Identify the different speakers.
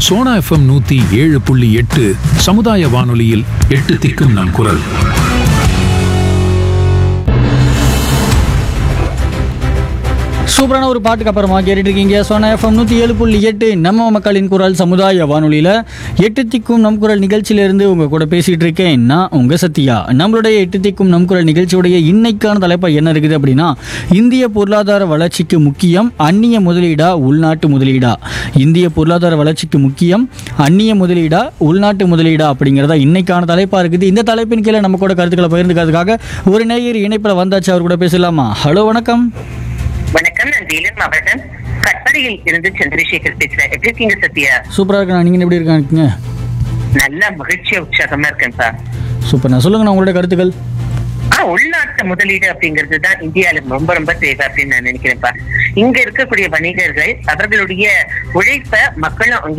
Speaker 1: Sona FM நூத்தி ஏழு புள்ளி எட்டு சமுதாய வானொலியில் எட்டு திக்கும் நம் குரல்
Speaker 2: சூப்பரான ஒரு பாட்டுக்கு அப்புறமா கேட்டுட்டு இருக்கீங்க சோனா எஃப்எம் நூற்றி ஏழு புள்ளி எட்டு நம்ம மக்களின் குரல் சமுதாய வானொலியில் எட்டு திக்கும் நம் குரல் நிகழ்ச்சியிலேருந்து உங்கள் கூட பேசிகிட்டு இருக்கேன் நான் உங்கள் சத்யா நம்மளுடைய எட்டு திக்கும் நம் குரல் நிகழ்ச்சியுடைய இன்னைக்கான தலைப்பா என்ன இருக்குது அப்படின்னா இந்திய பொருளாதார வளர்ச்சிக்கு முக்கியம் அந்நிய முதலீடா உள்நாட்டு முதலீடா இந்திய பொருளாதார வளர்ச்சிக்கு முக்கியம் அந்நிய முதலீடா உள்நாட்டு முதலீடா அப்படிங்கிறதா இன்னைக்கான தலைப்பாக இருக்குது இந்த தலைப்பின் கீழே நம்ம கூட கருத்துக்களை பகிர்ந்துக்கிறதுக்காக ஒரு நேயர் இணைப்பில் வந்தாச்சு அவர் கூட பேசலாமா ஹலோ வணக்கம்
Speaker 3: வணக்கம் நான் வேலூர் மாவட்டம் கட்படியில் இருந்து சந்திரசேகர் பேசுறேன் எப்படி இருக்கீங்க சத்யா
Speaker 2: சூப்பராக இருக்கேன் நீங்கள் எப்படி இருக்காங்க
Speaker 3: நல்ல மகிழ்ச்சியா உற்சாகமா இருக்கேன்ப்பா
Speaker 2: சூப்பர் நான் சொல்லுங்கண்ணா உங்களுடைய கருத்துக்கள்
Speaker 3: ஆஹ் உள்நாட்டு முதலீடு அப்படிங்கிறது தான் இந்தியால ரொம்ப ரொம்ப தேவை அப்படின்னு நான் நினைக்கிறேன்ப்பா இங்க இருக்கக்கூடிய வணிகர்கள் அவர்களுடைய உழைப்ப மக்களும்